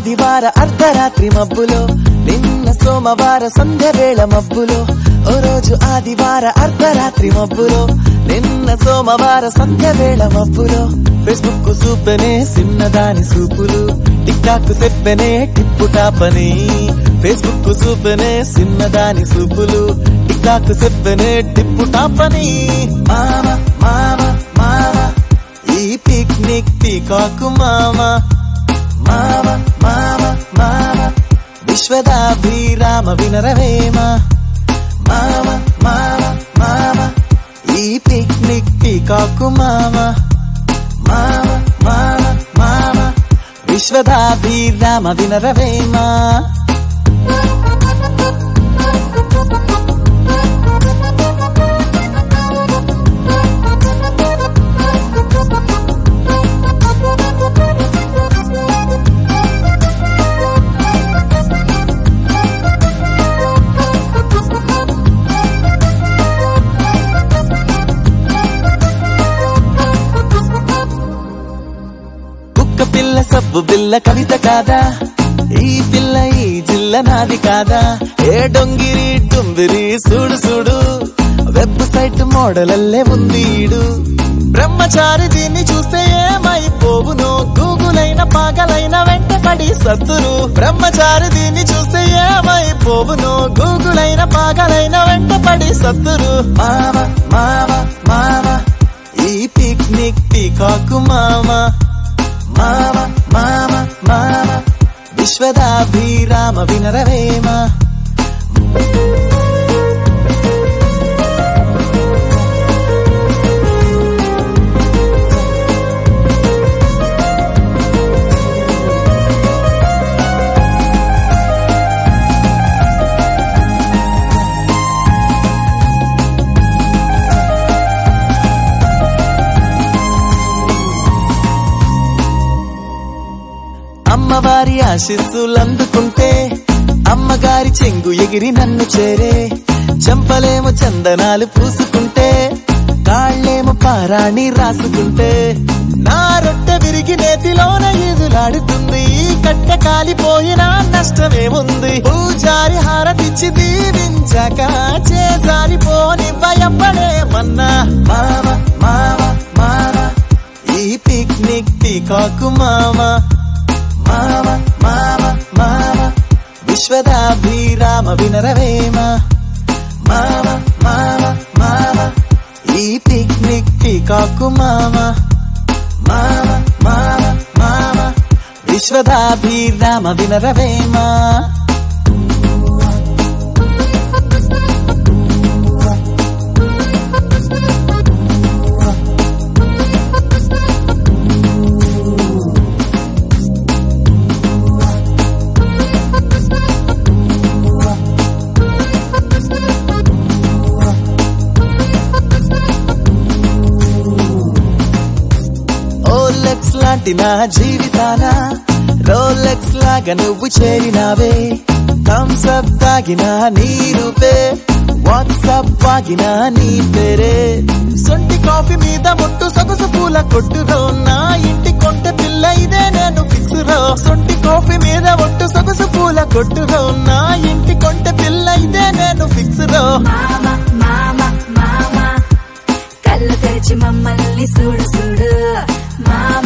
ఆదివార అర్ధరాత్రి మబ్బులో నిన్న సోమవార సంధ్య వేళ మబ్బులో ఓ రోజు ఆదివార అర్ధరాత్రి మబ్బులో నిన్న సోమవార సంధ్య వేళ మబ్బులో ఫేస్బుక్ సూపెనే సిన్నదాని సూపులు టిక్ టాక్ చెప్పనే టిప్పు టాపని ఫేస్బుక్ సూపెనే సిన్నదాని సూపులు టిక్ టాక్ చెప్పనే టిప్పు టాపని మామ మామ మామ ఈ పిక్నిక్ పీకాకు మామ మామ మామ మామ విశ్వదాభిరామ వినరవేమ మామ మామ మామ ఈ పిక్నిక్ పీకాకు మామ మామ మామ మామ విశ్వదాభిరామ వినరవేమ కుక్క పిల్ల సబ్బు బిల్ల కవిత కాదా ఈ పిల్ల ఈ జిల్ల నాది కాదా ఏ డొంగిరి టుంబిరి సూడు సూడు వెబ్సైట్ మోడలల్లే ఉంది ఈడు బ్రహ్మచారి దీన్ని చూస్తే ఏమైపోవును గూగుల్ అయిన పాగలైన వెంటపడి సత్తురు బ్రహ్మచారి దీన్ని చూస్తే ఏమైపోవును గూగుల్ అయిన పాగలైన వెంటపడి సత్తురు మామ మామ మామ ఈ పిక్నిక్ పీకాకు మామ మామ మామ మామ విశ్వదాభిరామ వినరవేమ అమ్మవారి ఆశీస్సులందుకుంటే అమ్మగారి చెంగు ఎగిరి నన్ను చేరే చెంపలేమో చందనాలు పూసుకుంటే కాళ్ళేమో పారాణి రాసుకుంటే నా రొట్టె విరిగి నేతిలోన ఈదులాడుతుంది ఈ కట్టె కాలిపోయినా నష్టమేముంది పూజారి హారతిచ్చి దీవించక చేజారిపోని భయపడే మన్నా మామ మామ మామ ఈ పిక్నిక్ పీకాకు మామ మామ మామ మామ విశ్వదాభిరామ వినరవేమ మామ మామ మామ ఈ పిక్నిక్ పీకాకు మామ మామ మామ మామ విశ్వదాభిరామ వినరవేమ ఓలెక్స్ లాంటి నా జీవితాన రోలెక్స్ లాగా నువ్వు చేరినావే థమ్స్ అప్ తాగిన నీ రూపే వాట్సాప్ వాగిన నీ పేరే సొంటి కాఫీ మీద ముట్టు సొగసు పూల కొట్టురో నా ఇంటి కొంట పిల్ల ఇదే నేను ఫిక్స్ రో సొంటి కాఫీ మీద ఒట్టు సొగసు పూల కొట్టురో నా ఇంటి కొంట పిల్ల ఇదే నేను ఫిక్స్ రో మామ మామ మామ కళ్ళు తెరిచి మమ్మల్ని చూడు చూడు మామ